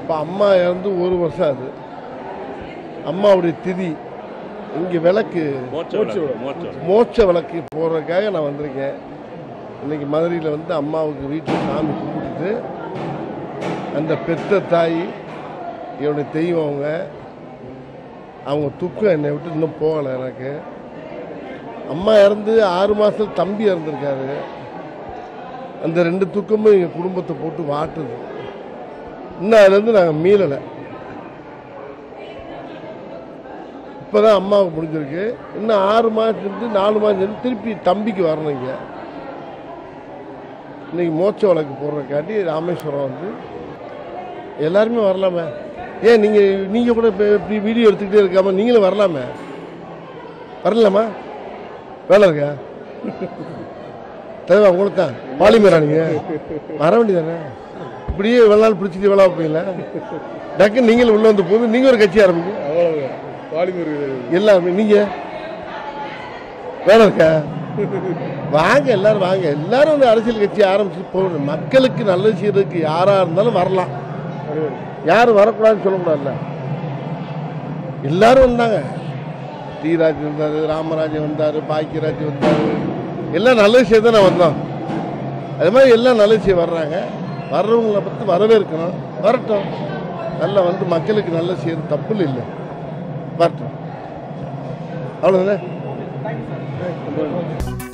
இப்போ அம்மா இறந்து ஒரு வருஷம் ஆகுது அம்மாவுடைய திதி இங்கே விளக்கு மோட்ச விளக்கு, மோட்ச விளக்கு. மோட்ச விளக்கு போடுறதுக்காக நான் வந்திருக்கேன் இன்னைக்கு மதுரையில் வந்து அம்மாவுக்கு வீட்டில் சாமி கும்பிட்டுட்டு அந்த பெத்த தாய் என்னுடைய தெய்வம் அவங்க அவங்க துக்கம் என்னை விட்டு இன்னும் போகலை எனக்கு அம்மா இறந்து ஆறு மாதம் தம்பி இறந்துருக்காரு அந்த ரெண்டு துக்கமும் எங்கள் குடும்பத்தை போட்டு வாட்டுது இன்னும் அதுலேருந்து நாங்கள் மீளலை இப்போதான் அம்மாவுக்கு முடிஞ்சிருக்கு இன்னும் ஆறு மாதம் இருந்து நாலு மாதம் இருந்து திருப்பி தம்பிக்கு வரணும் இங்கே இன்னைக்கு மோட்ச வழக்கு போடுறக்காட்டி ராமேஸ்வரம் வந்து எல்லாருமே வரலாமே ஏன் நீங்கள் நீங்கள் கூட இப்போ இப்படி வீடியோ எடுத்துக்கிட்டே இருக்காம நீங்களும் வரலாமே வரலாமா வேலை இருக்கா தலைவா உங்களுக்கு தான் பாலிமரா நீங்கள் வர வேண்டியதானே இப்படியே இவ்வளோ நாள் பிடிச்சிட்டு வேலை வைப்பீங்களா டக்குன்னு நீங்களும் உள்ள வந்து போது நீங்கள் ஒரு கட்சி ஆரம்பிங்க அவ்வளவுதான் பாலிமர் எல்லாருமே நீங்க வேலை இருக்கா வாங்க எல்லாரும் வாங்க எல்லாரும் வந்து அரசியல் கட்சி ஆரம்பிச்சு போகணும் மக்களுக்கு நல்லது செய்யறதுக்கு யாரா இருந்தாலும் வரலாம் யாரும் வரக்கூடாதுன்னு சொல்லக்கூடாதுல்ல எல்லாரும் வந்தாங்க தீராஜ் வந்தாரு ராமராஜன் வந்தாரு பாக்கியராஜ் வந்தாரு எல்லாம் நல்லது செய்ய தான் வந்தோம் அது மாதிரி எல்லாம் நல்லது செய்ய வர்றாங்க வர்றவங்களை பற்றி வரவேற்கணும் வரட்டும் நல்லா வந்து மக்களுக்கு நல்லது செய்யறது தப்பு இல்லை வரட்டும் அவ்வளோதானே